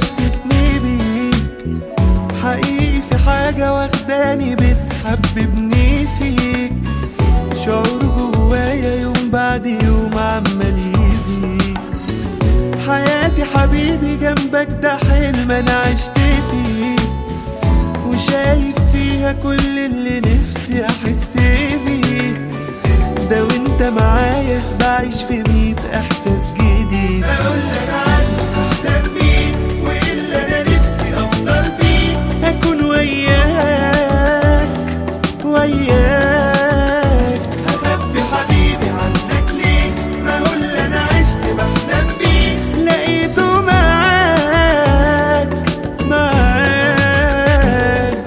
بتحسسني بيك حقيقي في حاجة واخداني بتحببني فيك شعور جوايا يوم بعد يوم عمال يزيد حياتي حبيبي جنبك ده حلم انا عشت فيه وشايف فيها كل اللي نفسي احس بيه ده وانت معايا بعيش في ميت احساس جديد اقولك عنه احلم بيه واللي انا نفسي افضل فيه اكون وياك وياك هخبي حبيبي عنك ليه ما هو اللي انا عشت بحلم بيه لقيته معاك معاك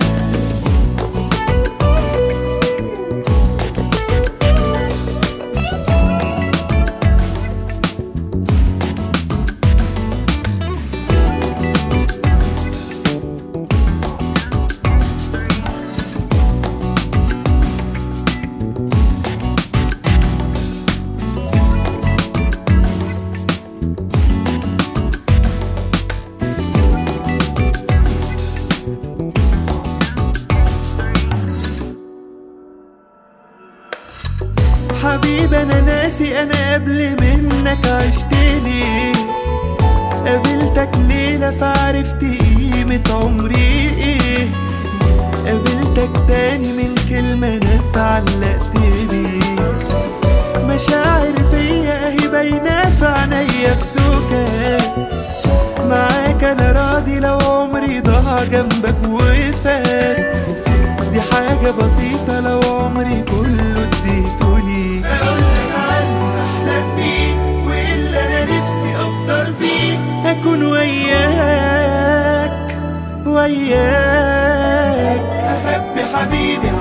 حبيبي انا ناسي انا قبل منك عشت ليه قابلتك ليلة فعرفت قيمة عمري ايه قابلتك تاني من كلمة انا اتعلقت بيك مشاعر فيا اهي باينة في عينيا في سكات معاك انا راضي لو عمري ضاع جنبك وفات دي حاجة بسيطة لو عمري كله اديته ليك اقولك عنه احلم بيه واللي انا نفسي افضل فيه أكون وياك وياك هخبي حبيبي